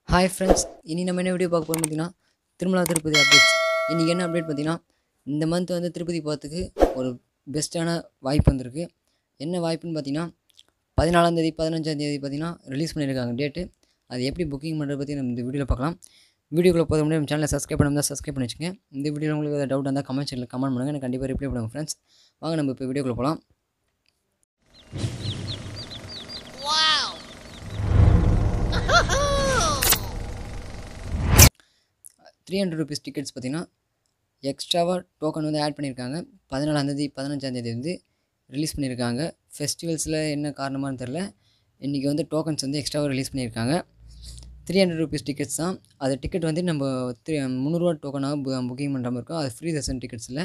hi friends இனி நம்ம என்ன வீடியோ பார்க்க போகிறோம் பார்த்தீங்கன்னா திருமலா திருப்பதி அப்டேட்ஸ் இன்றைக்கி என்ன அப்டேட் பார்த்தீங்கன்னா இந்த மந்த் வந்து திருப்பதி போகிறதுக்கு ஒரு பெஸ்ட்டான வாய்ப்பு வந்திருக்கு என்ன வாய்ப்புன்னு பார்த்தீங்கன்னா பதினாலாந்தேதி பதினஞ்சாந்தேதி பார்த்தீங்கன்னா ரிலீஸ் பண்ணியிருக்காங்க டேட்டு அது எப்படி புக்கிங் பண்ணுறத பற்றி நம்ம இந்த வீடியோவில் பார்க்கலாம் வீடியோக்குள்ளே போகிற முன்னாடி நம்ம சேனலை சப்ஸ்கிரைப் பண்ணாமல் சப்ஸ்கிரைப் பண்ணி வச்சுங்க இந்த வீடியோவில் உங்களுக்கு ஏதாவது டவுட் இருந்தால் கமெண்ட் செக்ஷனில் கமெண்ட் பண்ணுங்கள் எனக்கு கண்டிப்பாக ரிப்ளை பண்ணுங்கள் ஃப்ரெண்ட்ஸ் வாங்க நம்ம இப்போ வீடியோக்குள்ளே போகலாம் த்ரீ ஹண்ட்ரட் ருபீஸ் டிக்கெட்ஸ் பார்த்தீங்கன்னா எக்ஸ்ட்ராவாக டோக்கன் வந்து ஆட் பண்ணியிருக்காங்க பதினாலாந்தேதி பதினஞ்சாந்தேதி வந்து ரிலீஸ் பண்ணியிருக்காங்க ஃபெஸ்டிவல்ஸில் என்ன காரணமானு தெரில இன்றைக்கி வந்து டோக்கன்ஸ் வந்து எக்ஸ்ட்ராவாக ரிலீஸ் பண்ணியிருக்காங்க த்ரீ ஹண்ட்ரட் ருபீஸ் டிக்கெட்ஸ் தான் அது டிக்கெட் வந்து நம்ம த்ரீ முந்நூறுரூவா டோக்கனாக பு புக்கிங் பண்ணுற மாதிரி இருக்கும் அது ஃப்ரீ தர்ஷன் டிக்கெட்ஸில்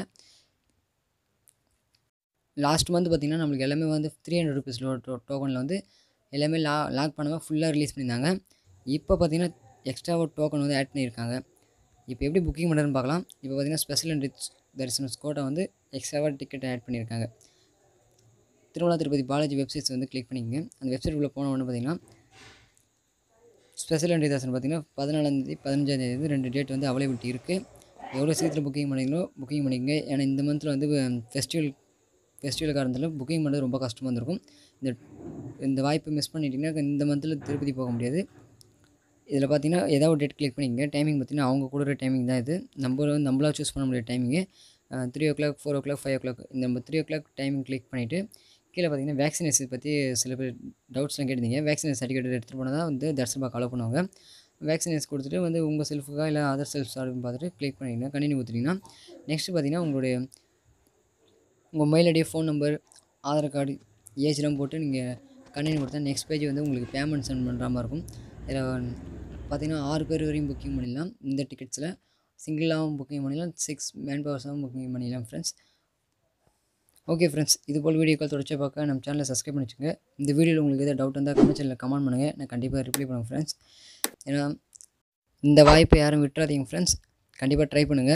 லாஸ்ட் மந்த் பார்த்திங்கன்னா நம்மளுக்கு எல்லாமே வந்து த்ரீ ஹண்ட்ரட் ருபீஸ் டோ டோக்கனில் வந்து எல்லாமே லா லாக் பண்ணாமல் ஃபுல்லாக ரிலீஸ் பண்ணியிருந்தாங்க இப்போ பார்த்திங்கன்னா எக்ஸ்ட்ராவாக டோக்கன் வந்து ஆட் பண்ணியிருக்காங்க இப்போ எப்படி புக்கிங் பண்ணுறதுன்னு பார்க்கலாம் இப்போ பார்த்திங்கன்னா ஸ்பெஷல் அண்ட் ரிச் தரிசனஸ் கோட்டை வந்து எக்ஸ்ட்ராவாக டிக்கெட் ஆட் பண்ணியிருக்காங்க திருமலா திருப்பதி பாலாஜி வெப்சைட்ஸ் வந்து கிளிக் பண்ணிக்கங்க அந்த வெப்சைட் உள்ள போன உடனே பார்த்திங்கன்னா ஸ்பெஷல் அண்ட் தர்சனம் பார்த்திங்கன்னா பதினாலாந்தேதி பதினஞ்சாந்தேதி வந்து ரெண்டு டேட் வந்து அவைலபிலிட்டி இருக்குது எவ்வளோ சீக்கிரம் புக்கிங் பண்ணிங்களோ புக்கிங் பண்ணிக்கங்க ஏன்னா இந்த மந்தில் வந்து ஃபெஸ்டிவல் ஃபெஸ்டிவல் காரணத்தில் புக்கிங் பண்ணுறது ரொம்ப கஷ்டமாக இருந்திருக்கும் இந்த இந்த வாய்ப்பை மிஸ் பண்ணிட்டீங்கன்னா இந்த மந்தில் திருப்பதி போக முடியாது இதில் பார்த்தீங்கன்னா ஏதாவது ஒரு டேட் கிளிக் பண்ணிக்கங்க டைமிங் பார்த்தீங்கன்னா அவங்க கொடுக்குற டைமிங் தான் இது நம்ம வந்து நம்மளா சூஸ் பண்ண முடியாத டைமிங்கு three o'clock four o'clock five o'clock இந்த நம்ம three o'clock timing click பண்ணிவிட்டு கீழே பார்த்தீங்கன்னா வேக்சினேஷன் பற்றி சில பேர் டவுட்ஸ்லாம் கேட்டிருந்தீங்க வேக்சினேஷன் சர்டிஃபிகேட் எடுத்துகிட்டு போனால் தான் வந்து தர்சனபாக அலோவ் பண்ணுவாங்க வேக்சினேஷன் கொடுத்துட்டு வந்து உங்கள் செல்ஃபுக்காக இல்லை அதர் செல்ஃப்ஸ் அப்படின்னு பார்த்துட்டு கிளிக் பண்ணிங்கன்னா கண்டினியூ கொடுத்துட்டிங்கன்னா நெக்ஸ்ட்டு பார்த்தீங்கன்னா உங்களுடைய உங்கள் mail ID phone number Aadhaar card ஏஜ்லாம் போட்டு நீங்கள் கண்டினியூ கொடுத்தா நெக்ஸ்ட் பேஜ் வந்து உங்களுக்கு பேமெண்ட் சென்ட் பண்ணுற மாதிரி இருக்கும் இதில் பார்த்தீங்கன்னா ஆறு பேர் வரையும் புக்கிங் பண்ணிடலாம் இந்த டிக்கெட்ஸில் சிங்கிளாகவும் புக்கிங் பண்ணிடலாம் சிக்ஸ் மேன் பவர்ஸாகவும் புக்கிங் பண்ணிடலாம் ஃப்ரெண்ட்ஸ் ஓகே ஃப்ரெண்ட்ஸ் இது போல் வீடியோக்கள் தொடர்ச்சி பார்க்க நம்ம சேனலை சப்ஸ்கிரைப் பண்ணி வச்சுங்க இந்த வீடியோவில் உங்களுக்கு எதாவது டவுட் இருந்தால் கமெண்ட் சேனலில் கமெண்ட் பண்ணுங்கள் நான் கண்டிப்பாக ரிப்ளை பண்ணுவேன் ஃப்ரெண்ட்ஸ் ஏன்னா இந்த வாய்ப்பை யாரும் விட்டுறாதீங்க ஃப்ரெண்ட்ஸ் கண்டிப்பாக ட்ரை பண்ணுங்கள்